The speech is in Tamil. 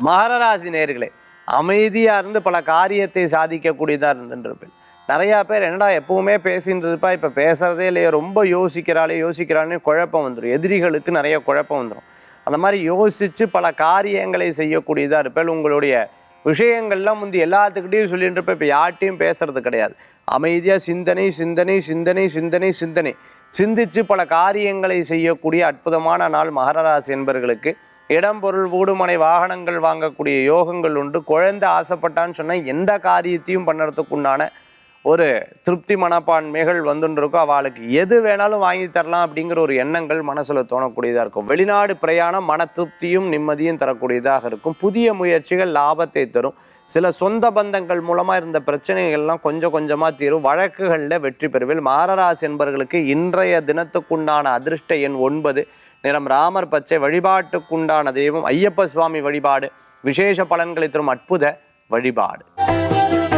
மகராசி நேர்களே அமைதியாக இருந்து பல காரியத்தை சாதிக்கக்கூடியதாக இருந்துருப்பேன் நிறையா பேர் என்னடா எப்பவுமே பேசின்னு இருப்பா இப்போ பேசுறதே இல்லையே ரொம்ப யோசிக்கிறாளே யோசிக்கிறாளே குழப்பம் வந்துடும் எதிரிகளுக்கு நிறைய குழப்பம் வந்துடும் அந்த மாதிரி யோசித்து பல காரியங்களை செய்யக்கூடியதாக இருப்பேன் உங்களுடைய விஷயங்கள்லாம் முந்தி எல்லாத்துக்கிட்டையும் சொல்லிட்டு இருப்பேன் இப்போ யார்ட்டையும் பேசுறது கிடையாது அமைதியாக சிந்தனை சிந்தனை சிந்தனை சிந்தனை சிந்தனை சிந்திச்சு பல காரியங்களை செய்யக்கூடிய அற்புதமான நாள் மகர ராசி என்பர்களுக்கு இடம் பொருள் வீடுமனை வாகனங்கள் வாங்கக்கூடிய யோகங்கள் உண்டு குழந்தை ஆசைப்பட்டான்னு சொன்னால் எந்த காரியத்தையும் பண்ணுறதுக்குண்டான ஒரு திருப்தி மனப்பான்மைகள் வந்துட்டு இருக்கும் அவளுக்கு எது வேணாலும் வாங்கி தரலாம் அப்படிங்கிற ஒரு எண்ணங்கள் மனசுல தோணக்கூடியதாக இருக்கும் வெளிநாடு பிரயாணம் மன திருப்தியும் நிம்மதியும் தரக்கூடியதாக இருக்கும் புதிய முயற்சிகள் லாபத்தை தரும் சில சொந்த பந்தங்கள் மூலமாக இருந்த பிரச்சனைகள்லாம் கொஞ்சம் கொஞ்சமாக தீரும் வழக்குகளில் வெற்றி பெறுவில் மாரராசி என்பவர்களுக்கு இன்றைய தினத்துக்குண்டான அதிர்ஷ்ட எண் ஒன்பது நிறம் ராமர் பச்சை வழிபாட்டுக்குண்டான தெய்வம் ஐயப்ப சுவாமி வழிபாடு விசேஷ பலன்களை தரும் அற்புத வழிபாடு